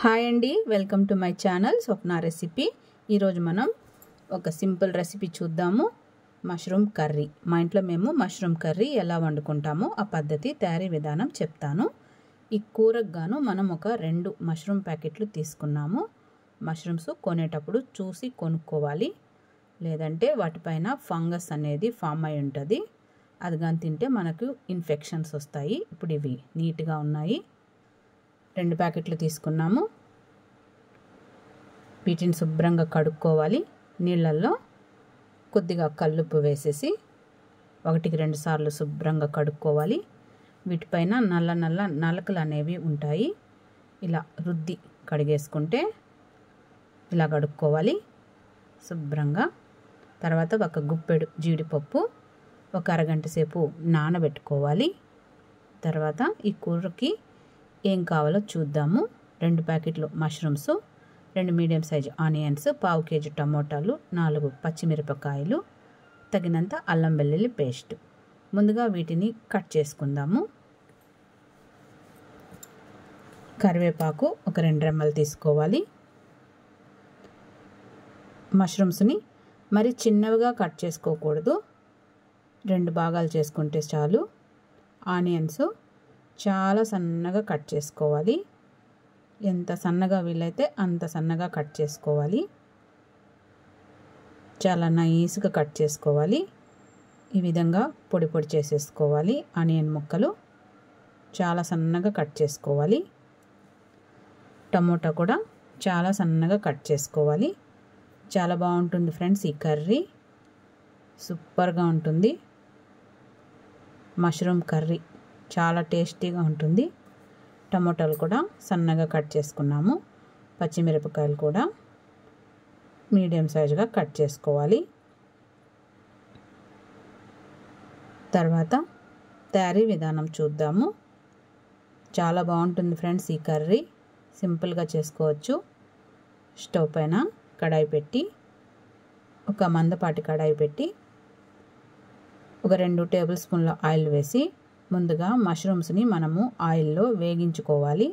hi అండి welcome to my channel Swapna recipe ఈరోజు మనం ఒక సింపుల్ రెసిపీ చూద్దాము మష్రూమ్ కర్రీ మా ఇంట్లో మేము మష్రూమ్ కర్రీ ఎలా వండుకుంటామో ఆ పద్ధతి తయారీ విధానం చెప్తాను ఈ కూరకు గాను మనం ఒక రెండు మష్రూమ్ ప్యాకెట్లు తీసుకున్నాము మష్రూమ్స్ కొనేటప్పుడు చూసి కొనుక్కోవాలి లేదంటే వాటిపైన ఫంగస్ అనేది ఫామ్ అయి ఉంటుంది అది కానీ తింటే మనకు ఇన్ఫెక్షన్స్ వస్తాయి ఇప్పుడు ఇవి నీట్గా ఉన్నాయి రెండు ప్యాకెట్లు తీసుకున్నాము వీటిని శుభ్రంగా కడుక్కోవాలి నీళ్ళల్లో కొద్దిగా కల్లుప్పు వేసేసి ఒకటికి రెండు సార్లు శుభ్రంగా కడుక్కోవాలి వీటిపైన నల్ల నల్ల నలకలు అనేవి ఉంటాయి ఇలా రుద్ది కడిగేసుకుంటే ఇలా కడుక్కోవాలి శుభ్రంగా తర్వాత ఒక గుప్పెడు జీడిపప్పు ఒక అరగంట సేపు నానబెట్టుకోవాలి తర్వాత ఈ కూరకి ఏం కావాలో చూద్దాము రెండు ప్యాకెట్లు మష్రూమ్స్ రెండు మీడియం సైజ్ ఆనియన్స్ పావు కేజీ టమోటాలు నాలుగు పచ్చిమిరపకాయలు తగినంత అల్లం వెల్లుల్లి పేస్ట్ ముందుగా వీటిని కట్ చేసుకుందాము కరివేపాకు ఒక రెండు రెమ్మలు తీసుకోవాలి మష్రూమ్స్ని మరి చిన్నవిగా కట్ చేసుకోకూడదు రెండు భాగాలు చేసుకుంటే చాలు ఆనియన్స్ చాలా సన్నగా కట్ చేసుకోవాలి ఎంత సన్నగా వీలైతే అంత సన్నగా కట్ చేసుకోవాలి చాలా నైస్గా కట్ చేసుకోవాలి ఈ విధంగా పొడి పొడి చేసేసుకోవాలి ఆనియన్ ముక్కలు చాలా సన్నగా కట్ చేసుకోవాలి టమోటా కూడా చాలా సన్నగా కట్ చేసుకోవాలి చాలా బాగుంటుంది ఫ్రెండ్స్ ఈ కర్రీ సూపర్గా ఉంటుంది మష్రూమ్ కర్రీ చాలా టేస్టీగా ఉంటుంది టమోటాలు కూడా సన్నగా కట్ చేసుకున్నాము పచ్చిమిరపకాయలు కూడా మీడియం సైజుగా కట్ చేసుకోవాలి తర్వాత తయారీ విధానం చూద్దాము చాలా బాగుంటుంది ఫ్రెండ్స్ ఈ కర్రీ సింపుల్గా చేసుకోవచ్చు స్టవ్ పైన కడాయి పెట్టి ఒక మందపాటి కడాయి పెట్టి ఒక రెండు టేబుల్ స్పూన్ల ఆయిల్ వేసి ముందుగా మష్రూమ్స్ని మనము ఆయిల్లో వేగించుకోవాలి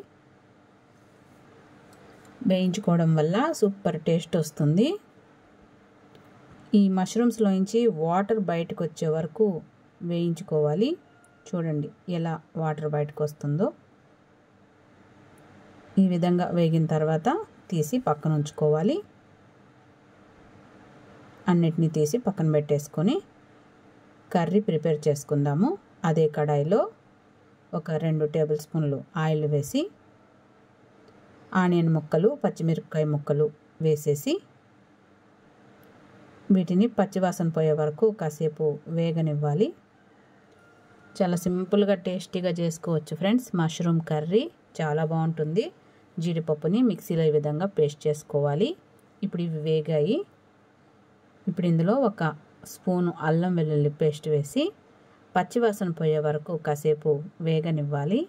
వేయించుకోవడం వల్ల సూపర్ టేస్ట్ వస్తుంది ఈ మష్రూమ్స్లోంచి వాటర్ బయటకు వచ్చే వరకు వేయించుకోవాలి చూడండి ఎలా వాటర్ బయటకు వస్తుందో ఈ విధంగా వేగిన తర్వాత తీసి పక్కన ఉంచుకోవాలి అన్నిటినీ తీసి పక్కన పెట్టేసుకొని కర్రీ ప్రిపేర్ చేసుకుందాము అదే కడాయిలో ఒక రెండు టేబుల్ స్పూన్లు ఆయిల్ వేసి ఆనియన్ ముక్కలు పచ్చిమిరపకాయ ముక్కలు వేసేసి వీటిని పచ్చివాసన పోయే వరకు కాసేపు వేగనివ్వాలి చాలా సింపుల్గా టేస్టీగా చేసుకోవచ్చు ఫ్రెండ్స్ మష్రూమ్ కర్రీ చాలా బాగుంటుంది జీడిపప్పుని మిక్సీలో ఈ విధంగా పేస్ట్ చేసుకోవాలి ఇప్పుడు ఇవి వేగాయి ఇప్పుడు ఇందులో ఒక స్పూను అల్లం వెల్లుల్లి పేస్ట్ వేసి పచ్చివాసన పోయే వరకు కాసేపు వేగనివ్వాలి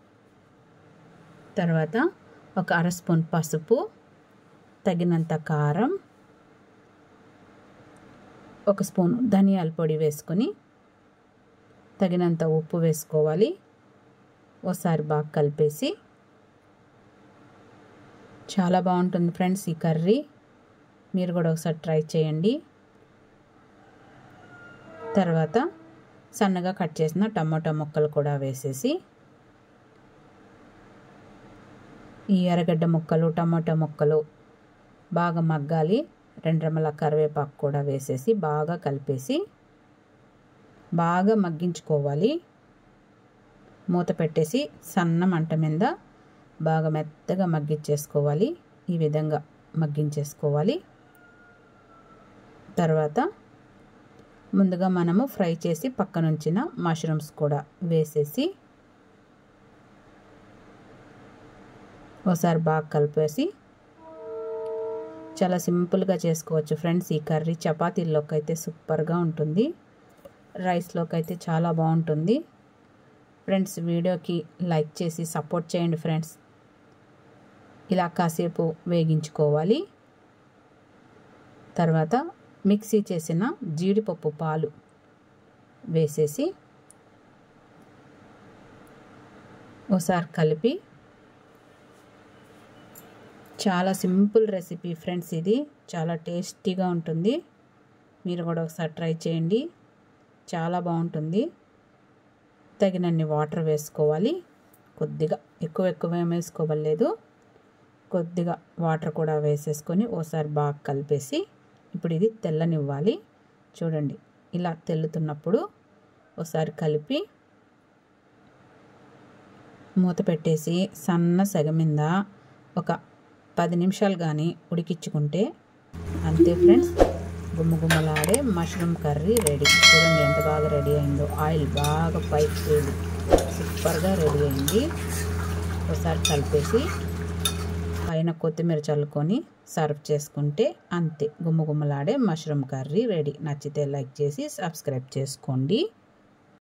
తర్వాత ఒక అర స్పూన్ పసుపు తగినంత కారం ఒక స్పూన్ ధనియాల పొడి వేసుకొని తగినంత ఉప్పు వేసుకోవాలి ఒకసారి బాగా కలిపేసి చాలా బాగుంటుంది ఫ్రెండ్స్ ఈ కర్రీ మీరు కూడా ఒకసారి ట్రై చేయండి తర్వాత సన్నగా కట్ చేసిన టమాటా ముక్కలు కూడా వేసేసి ఈ ఎర్రగడ్డ ముక్కలు టమాటా ముక్కలు బాగా మగ్గాలి రెండు రెమ్మల కరివేపాకు కూడా వేసేసి బాగా కలిపేసి బాగా మగ్గించుకోవాలి మూత పెట్టేసి సన్న మంట మీద బాగా మెత్తగా మగ్గించేసుకోవాలి ఈ విధంగా మగ్గించేసుకోవాలి తర్వాత ముందుగా మనము ఫ్రై చేసి పక్కనుంచిన మష్రూమ్స్ కూడా వేసేసి ఒకసారి బాగా కలిపేసి చాలా సింపుల్గా చేసుకోవచ్చు ఫ్రెండ్స్ ఈ కర్రీ చపాతీల్లోకి అయితే సూపర్గా ఉంటుంది రైస్లోకి అయితే చాలా బాగుంటుంది ఫ్రెండ్స్ వీడియోకి లైక్ చేసి సపోర్ట్ చేయండి ఫ్రెండ్స్ ఇలా కాసేపు వేగించుకోవాలి తర్వాత మిక్సీ చేసిన జీడిపప్పు పాలు వేసేసి ఒకసారి కలిపి చాలా సింపుల్ రెసిపీ ఫ్రెండ్స్ ఇది చాలా టేస్టీగా ఉంటుంది మీరు కూడా ఒకసారి ట్రై చేయండి చాలా బాగుంటుంది తగినన్ని వాటర్ వేసుకోవాలి కొద్దిగా ఎక్కువ ఎక్కువ ఏం వేసుకోవలేదు కొద్దిగా వాటర్ కూడా వేసేసుకొని ఓసారి బాగా కలిపేసి ఇప్పుడు ఇది తెల్లనివ్వాలి చూడండి ఇలా తెల్లుతున్నప్పుడు ఒకసారి కలిపి మూత పెట్టేసి సన్న సెగ మీద ఒక పది నిమిషాలు కానీ ఉడికించుకుంటే అంతే ఫ్రెండ్స్ గుమ్మగుమ్మలాడే మష్రూమ్ కర్రీ రెడీ చూడండి ఎంత బాగా రెడీ అయిందో ఆయిల్ బాగా పైకి తేలి సూపర్గా రెడీ అయింది ఒకసారి కలిపేసి పైన కొత్తిమీర చల్లుకొని సర్వ్ చేసుకుంటే అంతే గుమ్మగుమ్మలాడే మష్రూమ్ కర్రీ రెడీ నచ్చితే లైక్ చేసి సబ్స్క్రైబ్ చేసుకోండి